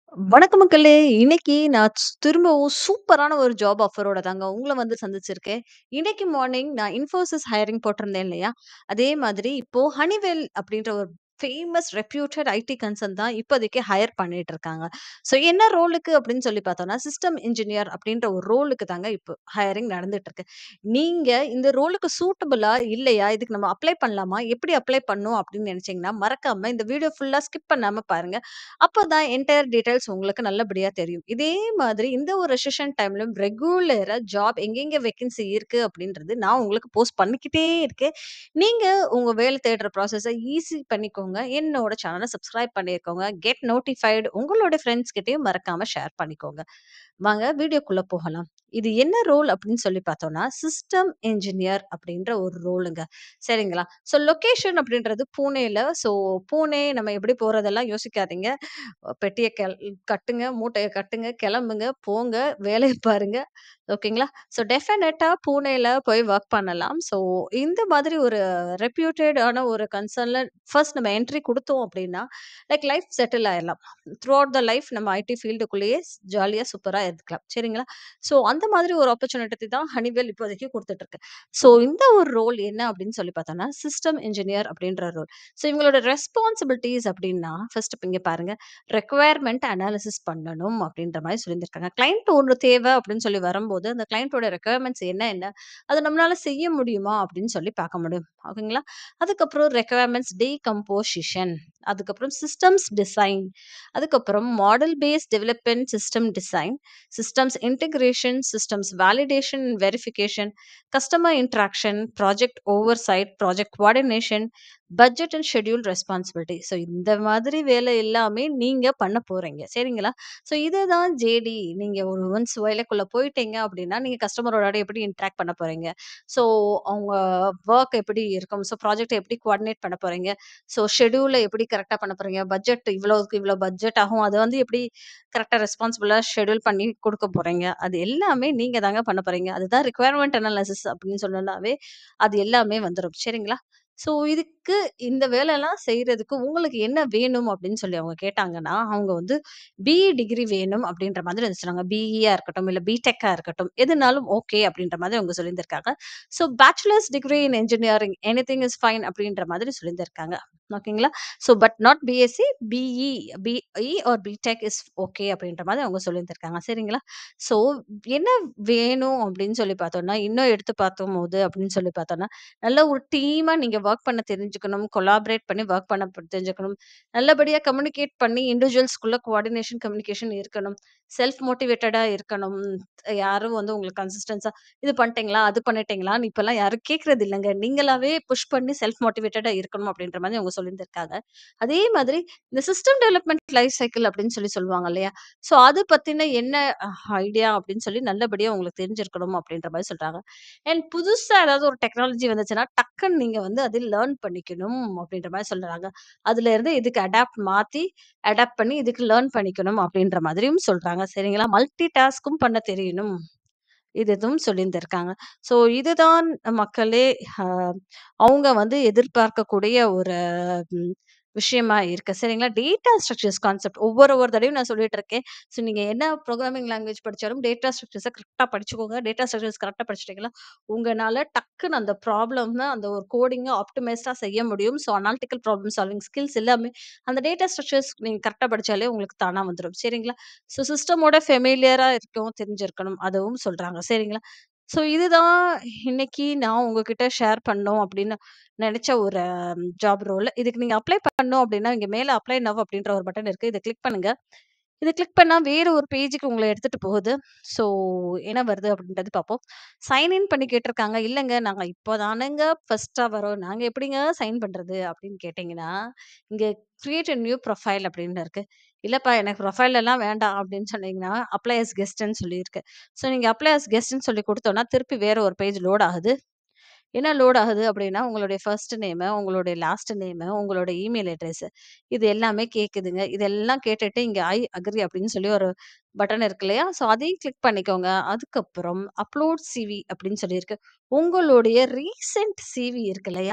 வணக்கம் மக்களே! இன்னைக்கு நான் ஸ் திரும்பவும் சூப்பரான ஒரு ஜாப் ஆஃபரோட தாங்க உங்கள வந்து சந்திச்சிருக்கேன். இன்னைக்கு மார்னிங் நான் Infosys ஹையரிங் போட்டிருந்தேன் இல்லையா? அதே மாதிரி இப்போ Honeywell அப்படின்ற ஒரு ஃபேமஸ் ரெப்யூட்டட் ஐடி கன்சர்ன் தான் இப்போதைக்கு ஹையர் பண்ணிட்டு இருக்காங்க. ஸோ என்ன ரோலுக்கு அப்படின்னு சொல்லி பார்த்தோம்னா, சிஸ்டம் இன்ஜினியர் அப்படின்ற ஒரு ரோலுக்கு தாங்க இப்போ ஹையரிங் நடந்துட்டு இருக்கு. நீங்க இந்த ரோலுக்கு சூட்டபிளா இல்லையா? இதுக்கு நம்ம அப்ளை பண்ணலாமா? எப்படி அப்ளை பண்ணணும் அப்படின்னு நினைச்சீங்கன்னா, மறக்காம இந்த வீடியோ ஃபுல்லா ஸ்கிப் பண்ணாம பாருங்க. அப்பதான் என்டையர் டீட்டெயில்ஸ் உங்களுக்கு நல்லபடியா தெரியும். இதே மாதிரி இந்த ஒரு ரெசெஷன் டைம்லயும் ரெகுலரா ஜாப் எங்கெங்க வேக்கன்சி இருக்கு அப்படின்றது நான் உங்களுக்கு போஸ்ட் பண்ணிக்கிட்டே இருக்கேன். நீங்க உங்க வேலை தேடுற ப்ராசஸ ஈஸி பண்ணிக்கோங்க. என்னோட சேனல சப்ஸ்கிரைப் பண்ணியிருக்கோங்க. கெட் நோட்டிஃபைட் உங்களோட ஃப்ரெண்ட்ஸ் கிட்டயும் மறக்காம ஷேர் பண்ணிக்கோங்க. வாங்க வீடியோக்குள்ள போகலாம். இது என்ன ரோல் அப்படின்னு சொல்லி பார்த்தோம்னா, சிஸ்டம் இன்ஜினியர் அப்படின்ற ஒரு ரோலுங்க. சரிங்களா? ஸோ லொகேஷன் அப்படின்றது பூனேல. ஸோ பூனே நம்ம எப்படி போறதெல்லாம் யோசிக்காதீங்க. பெட்டிய கெல் கட்டுங்க, மூட்டைய கட்டுங்க, கிளம்புங்க, போங்க, வேலைய பாருங்க. ஓகேங்களா? ஸோ டெஃபினட்டா பூனேல போய் வொர்க் பண்ணலாம். ஸோ இந்த மாதிரி ஒரு ரெப்யூட்டட் ஆன ஒரு கன்சர்ன்ல ஃபர்ஸ்ட் நம்ம என்ட்ரி குடுத்தோம் அப்படின்னா, லைக் லைஃப் செட்டில் ஆயிரலாம். த்ரூ அவுட் த லைஃப் நம்ம ஐடி ஃபீல்டுக்குள்ளேயே ஸ் ஜாலியா சூப்பரா இருக்கலாம். சரிங்களா? ஸோ அந்த மாதிரி ஒரு ஆப்பர்ச்சுனிட்டி தான் ஹனிவெல் இப்போதைக்கு குடுத்துட்டு இருக்கு. ஸோ இந்த ஒரு ரோல் என்ன அப்படின்னு சொல்லி பார்த்தோம்னா, சிஸ்டம் இன்ஜினியர் அப்படின்ற ரோல். ஸோ இவங்களோட ரெஸ்பான்சிபிலிட்டீஸ் அப்படின்னா, ஃபர்ஸ்ட் இப்ப இங்க பாருங்க. ரெக்வயர்மென்ட் அனாலிசிஸ் பண்ணணும் அப்படின்ற மாரி சொல்லியிருந்திருக்காங்க. கிளையன்ட் ஒண்ணு தேவை அப்படின்னு சொல்லி வரும்போது, அந்த கிளையன்ட்டோட ரெக்வயர்மென்ட்ஸ் என்ன என்ன? அத நம்மளால செய்ய முடியுமா அப்படின்னு சொல்லி பார்க்க முடியும். ஓகேங்களா? அதுக்கப்புறம் ரெக்வயர்மென்ட்ஸ் டீகம்போசிஷன். அதுக்கப்புறம் சிஸ்டம்ஸ் டிசைன். அதுக்கப்புறம் model based development system design, systems integration, systems validation and verification, customer interaction, project oversight, project coordination, budget and schedule responsibility. So இந்த மாதிரி வேலை எல்லாமே நீங்க பண்ண போறீங்க. சரிங்களா? ஸோ இதுதான் ஜேடி. நீங்க ஒரு ஒன்ஸ் வேலைக்குள்ள போயிட்டீங்க அப்படின்னா, நீங்க கஸ்டமரோட எப்படி இன்டராக்ட் பண்ண போறீங்க? ஸோ அவங்க வொர்க் எப்படி இருக்கும்? ஸோ ப்ராஜெக்ட்ட எப்படி கோஆர்டினேட் பண்ண போறீங்க? ஸோ ஷெட்யூல எப்படி கரெக்ட்டா பண்ண போறீங்க? பட்ஜெட் இவ்வளோக்கு இவ்வளோ பட்ஜெட் ஆகும். அத வந்து எப்படி கரெக்ட்டா ரெஸ்பான்சிபிளா ஷெட்யூல் பண்ணி குடுக்க போறீங்க? அது எல்லாமே நீங்க தாங்க பண்ண போறீங்க. அதுதான் ரிக்வயர்மென்ட் அனாலிசிஸ் அப்படின்னு சொன்னோம்னாவே, அது எல்லாமே வந்துரும். சரிங்களா? ஸோ இதுக்கு இந்த வேலைலாம் செய்றதுக்கு உங்களுக்கு என்ன வேணும் அப்படின்னு சொல்லி அவங்க கேட்டாங்கன்னா, அவங்க வந்து பிஇ டிகிரி வேணும் அப்படின்ற மாதிரி வந்து சொன்னாங்க. பிஇயா இருக்கட்டும், இல்ல பிடெக்கா இருக்கட்டும், எதுனாலும் ஓகே அப்படின்ற மாதிரி அவங்க சொல்லியிருந்திருக்காங்க. So bachelors degree in engineering anything is fine அப்படின்ற மாதிரி சொல்லியிருந்திருக்காங்க. ஓகேங்களா? So but not BSc, BE BE or BTech is okay அப்படின்ற மாதிரி அவங்க சொல்லியிருந்திருக்காங்க. சரிங்களா? ஸோ என்ன வேணும் அப்படின்னு சொல்லி பார்த்தோம்னா, இன்னும் எடுத்து பார்த்தம்போது அப்படின்னு சொல்லி பார்த்தோம்னா, நல்ல ஒரு டீமா நீங்க வொர்க் பண்ண தெரிஞ்சுக்கணும். கொலாபரேட் பண்ணி வொர்க் பண்ண ப தெரிஞ்சுக்கணும். நல்லபடியா கம்யூனிகேட் பண்ணி இண்டிவிஜுவல்ஸ்குள்ள கோஆர்டினேஷன், கம்யூனிகேஷன் இருக்கணும். செல்ஃப் மோட்டிவேட்டடா இருக்கணும். யாரும் வந்து உங்களுக்கு கன்சிஸ்டன்ஸா இது பண்ணிட்டீங்களா? அது பண்ணிட்டீங்களான்னு இப்பலாம் யாரும் கேட்கறது இல்லங்க. நீங்களாவே புஷ் பண்ணி செல்ஃப் மோட்டிவேட்டடா இருக்கணும் அப்படின்ற மாதிரி அவங்க சொல்லியிருந்திருக்காங்க. அதே மாதிரி இந்த சிஸ்டம் டெவலப்மென்ட் லைஃப் சைக்கிள் அப்படின்னு சொல்லி சொல்லுவாங்க இல்லையா? ஸோ அது பத்தின என்ன ஐடியா அப்படின்னு சொல்லி நல்லபடியா உங்களுக்கு தெரிஞ்சிருக்கணும் அப்படின்ற மாரி சொல்றாங்க. அண்ட் புதுசா ஏதாவது ஒரு டெக்னாலஜி வந்துச்சுன்னா, டக்குன்னு நீங்க வந்து அதை லேர்ன் பண்ணிக்கணும் அப்படின்ற மாரி சொல்றாங்க. அதுல இருந்து இதுக்கு அடாப்ட் மாத்தி, அடாப்ட் பண்ணி இதுக்கு லேர்ன் பண்ணிக்கணும் அப்படின்ற மாதிரியும் சொல்றாங்க. சரிங்களா? மல்டி டாஸ்க்கும் பண்ண தெரியணும். இது இதுவும் சொல்லியிருந்திருக்காங்க. ஸோ இதுதான் மக்களே அ அவங்க வந்து எதிர்பார்க்கக்கூடிய ஒரு ம் விஷயமா இருக்கு. சரிங்களா? டேட்டா ஸ்ட்ரக்சர்ஸ் கான்செப்ட் ஒவ்வொரு ஒரு தடவையும் நான் சொல்லிட்டு இருக்கேன். ஸோ நீங்க என்ன புரோகிராமிங் லாங்குவேஜ் படிச்சாலும் டேட்டா ஸ்ட்ரக்சர்ஸ கரெக்ட்டா படிச்சுக்கோங்க. டேட்டா ஸ்ட்ரக்சர்ஸ் கரெக்ட்டா படிச்சுட்டீங்கன்னா, உங்கனால டக்குன்னு அந்த ப்ராப்ளம்ம அந்த ஒரு கோடிங்க ஆப்டிமைஸ்டா செய்ய முடியும். So analytical problem solving skills எல்லாமே அந்த டேட்டா ஸ்ட்ரக்சர்ஸ் நீங்க கரெக்ட்டா படிச்சாலே உங்களுக்கு தானா வந்துரும். சரிங்களா? ஸோ சிஸ்டமோட ஃபெமிலியரா இருக்கவும் தெரிஞ்சிருக்கணும். அதுவும் சொல்றாங்க. சரிங்களா? ஸோ இதுதான் இன்னைக்கு நான் உங்ககிட்ட ஷேர் பண்ணணும் அப்படின்னு நெனச்ச ஒரு ஜாப் ரோல். இதுக்கு நீங்க அப்ளை பண்ணணும் அப்படின்னா, இங்க மேல அப்ளை நவ் அப்படின்ற ஒரு பட்டன் இருக்கு. இத கிளிக் பண்ணுங்க. இத கிளிக் பண்ணா வேற ஒரு பேஜுக்கு உங்கள எடுத்துட்டு போகுது. ஸோ என்ன வருது அப்படின்றது பார்ப்போம். சைன் இன் பண்ணி கேட்டிருக்காங்க. இல்லங்க நாங்க இப்போ தானங்க ஃபர்ஸ்ட்டா வரோம். நாங்க எப்படிங்க சைன் பண்றது? அப்படின்னு கேட்டீங்கன்னா, இங்க கிரியேட் அ நியூ ப்ரொஃபைல் அப்படின்னு இருக்கு. இல்லப்பா எனக்கு ப்ரொஃபைல் எல்லாம் வேண்டாம் அப்படின்னு சொன்னீங்கன்னா, அப்ளை அஸ் கெஸ்ட்ன்னு சொல்லியிருக்கு. ஸோ நீங்க அப்ளை அஸ் கெஸ்ட்ன்னு சொல்லி குடுத்தோம்னா, திருப்பி வேற ஒரு பேஜ் லோட் ஆகுது. என்ன லோட் ஆகுது அப்படின்னா, உங்களுடைய ஃபர்ஸ்ட் நேமு, உங்களுடைய லாஸ்ட் நேமு, உங்களோட இமெயில் அட்ரஸ் இது எல்லாமே கேட்குதுங்க. இதெல்லாம் கேட்டுட்டு இங்க ஐ அக்ரி அப்படின்னு சொல்லி ஒரு பட்டன் இருக்கு இல்லையா? ஸோ அதையும் கிளிக் பண்ணிக்கோங்க. அதுக்கப்புறம் அப்லோட் சிவி அப்படின்னு சொல்லியிருக்கு. உங்களுடைய ரீசென்ட் சிவி இருக்கு இல்லையா?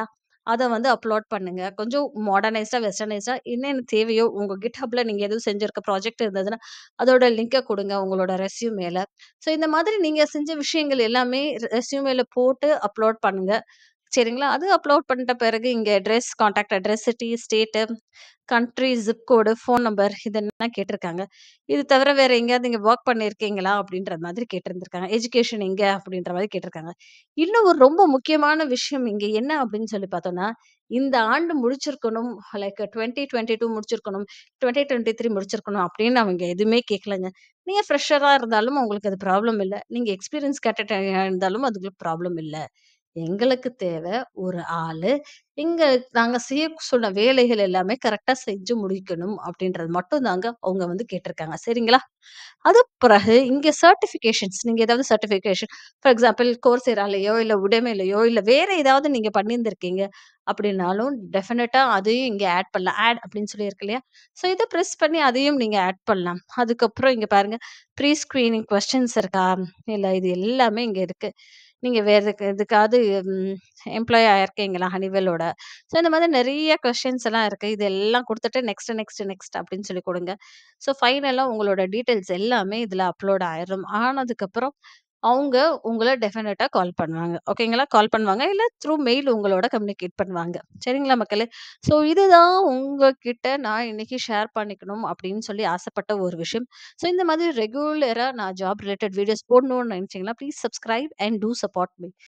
அத வந்து அப்லோட் பண்ணுங்க. கொஞ்சம் மாடர்னைஸ்டா, வெஸ்டர்னைஸ்டா என்னென்ன தேவையோ உங்க GitHubல நீங்க எதுவும் செஞ்சிருக்க ப்ராஜெக்ட் இருந்ததுன்னா, அதோட லிங்க குடுங்க உங்களோட ரெஸ்யூமேல. ஸோ இந்த மாதிரி நீங்க செஞ்ச விஷயங்கள் எல்லாமே ரெஸ்யூமேல போட்டு அப்லோட் பண்ணுங்க. சரிங்களா? அது அப்லோட் பண்ணிட்ட பிறகு இங்க address, contact address, city, state, country, zip code, phone number இதெல்லாம் கேட்டிருக்காங்க. இது தவிர வேற எங்கேயாவது நீங்க வொர்க் பண்ணியிருக்கீங்களா? அப்படின்ற மாதிரி கேட்டிருந்திருக்காங்க. எஜுகேஷன் எங்க? அப்படின்ற மாரி கேட்டிருக்காங்க. இன்னும் ஒரு ரொம்ப முக்கியமான விஷயம் இங்க என்ன அப்படின்னு சொல்லி பார்த்தோம்னா, இந்த ஆண்டு முடிச்சிருக்கணும். லைக் 2022 முடிச்சிருக்கணும். 2023 முடிச்சிருக்கணும் அப்படின்னு அவங்க எதுவுமே கேட்கலங்க. நீங்க ஃப்ரெஷரா இருந்தாலும் உங்களுக்கு அது ப்ராப்ளம் இல்ல. நீங்க எக்ஸ்பீரியன்ஸ் கேட்டட்டா இருந்தாலும் அதுக்கு ப்ராப்ளம் இல்ல. எங்களுக்கு தேவை ஒரு ஆளு. இங்க நாங்க செய்ய சொன்ன வேலைகள் எல்லாமே கரெக்ட்டா செஞ்சு முடிக்கணும் அப்படின்றது மட்டும் தாங்க அவங்க வந்து கேட்டிருக்காங்க. சரிங்களா? அது பிறகு இங்க சர்டிஃபிகேஷன்ஸ் நீங்க ஏதாவது சர்டிஃபிகேஷன் ஃபார் எக்ஸாம்பிள் Courseraலயோ, இல்ல Udemyலயோ இல்ல வேற ஏதாவது நீங்க பண்ணியிருந்திருக்கீங்க அப்படின்னாலும் டெஃபினட்டா அதையும் இங்க ஆட் பண்ணலாம். ஆட் அப்படின்னு சொல்லி இருக்கு இல்லையா? ஸோ இத பிரஸ் பண்ணி அதையும் நீங்க ஆட் பண்ணலாம். அதுக்கப்புறம் இங்க பாருங்க ப்ரீ ஸ்கிரீனிங் கொஸ்டின்ஸ் இருக்கா? இல்ல இது எல்லாமே இங்க இருக்கு. நீங்க வேற எதுக்கு எதுக்காவது ம் எம்ப்ளாயி ஆயிருக்கீங்களா ஹனிவெல்லோட? ஸோ இந்த மாதிரி நெறைய கொஸ்டின்ஸ் எல்லாம் இருக்கு. இதெல்லாம் குடுத்துட்டு நெக்ஸ்ட், நெக்ஸ்ட், நெக்ஸ்ட் அப்படின்னு சொல்லி குடுங்க. ஸோ ஃபைனலா உங்களோட டீட்டெயில்ஸ் எல்லாமே இதுல அப்லோட் ஆயிரும். ஆனதுக்கப்புறம் அவங்க உங்கள டெஃபினட்டா கால் பண்ணுவாங்க. ஓகேங்களா? கால் பண்ணுவாங்க. இல்ல த்ரூ மெயில் உங்களோட கம்யூனிகேட் பண்ணுவாங்க. சரிங்களா மக்களே? ஸோ இதுதான் உங்ககிட்ட நான் இன்னைக்கு ஷேர் பண்ணிக்கணும் அப்படின்னு சொல்லி ஆசைப்பட்ட ஒரு விஷயம். ஸோ இந்த மாதிரி ரெகுலரா நான் ஜாப் ரிலேட்டட் வீடியோஸ் போடணும்னு நினைச்சீங்கன்னா, please subscribe and do support me.